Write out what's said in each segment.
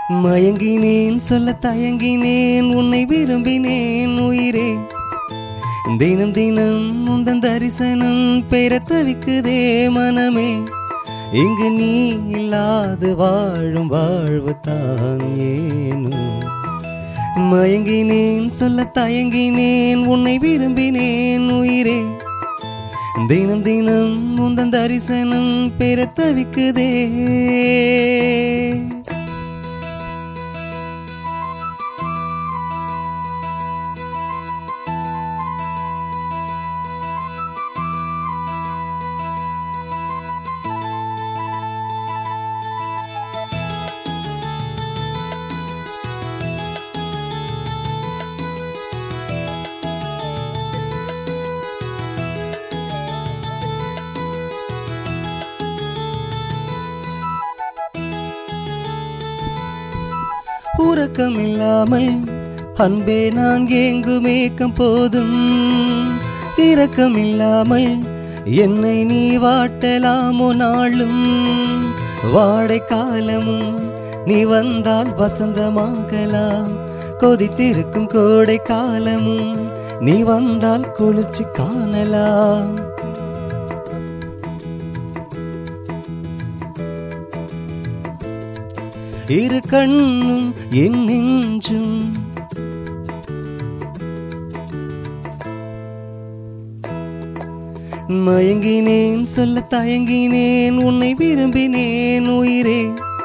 மயங்கினேன் சொல்ல தயங்கினேன் உன்னை விரும்பினேன் உயிரே தினம் தினம் முந்தன் தரிசனம் பெற தவிக்குதே மனமே இங்கு நீ இல்லாது வாழும் வாழ்வு தான் ஏனோ மயங்கினேன் சொல்ல தயங்கினேன் உன்னை விரும்பினேன் உயிரே தினம் தினம் முந்தன் தரிசனம் பெற தவிக்குதே உறக்கமில்லாமல் அன்பே நான் ஏங்கும் ஏக்கம் போதும் இரக்கமில்லாமல் என்னை நீ வாட்டலாமோ நாளும் வாடை காலமும் நீ வந்தால் வசந்தமாகலாம் கொதித்திருக்கும் கோடை காலமும் நீ வந்தால் குளிர்ச்சி காணலாம் இரு கண்ணும் என் நெஞ்சும் மயங்கினேன் சொல்ல தயங்கினேன் உன்னை விரும்பினேன் உயிரே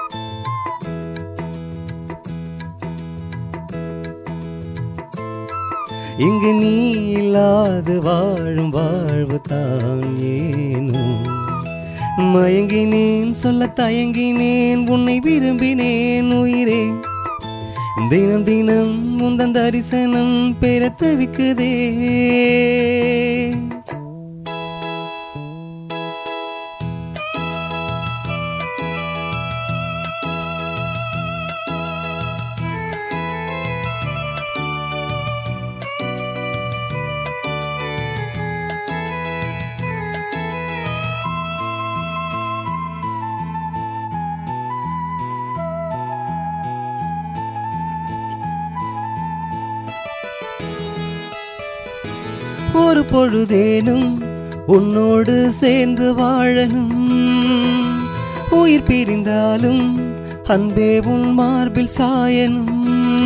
இங்கு நீ இல்லாது வாழும் வாழ்வு தான் ஏனோ மயங்கினேன் சொல்ல தயங்கினேன் உன்னை விரும்பினேன் உயிரே தினம் தினம் முந்தன் தரிசனம் பெற தவிக்குதே ஒரு பொழுதேனும் உன்னோடு சேர்ந்து வாழணும் உயிர் பிரிந்தாலும் அன்பே உன் மார்பில் சாயனும்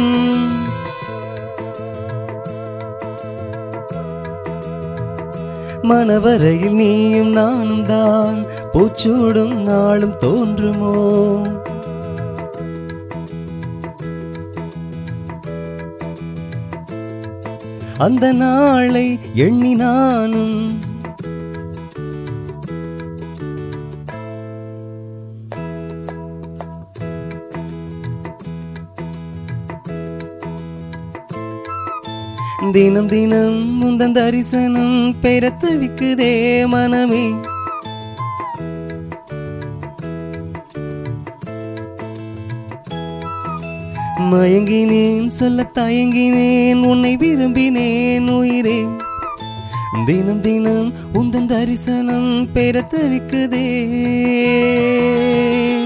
மனவரையில் நீயும் நானும் தான் பூச்சூடும் நாளும் தோன்றுமோ அந்த நாளை எண்ணி நானும் தினம் தினம் முந்தன் தரிசனம் பெற தவிக்குதே மனமே மயங்கினேன் சொல்ல தயங்கினேன் உன்னை விரும்பினேன் உயிரே தினம் தினம் உந்தன் தரிசனம் பெற தவிக்குதே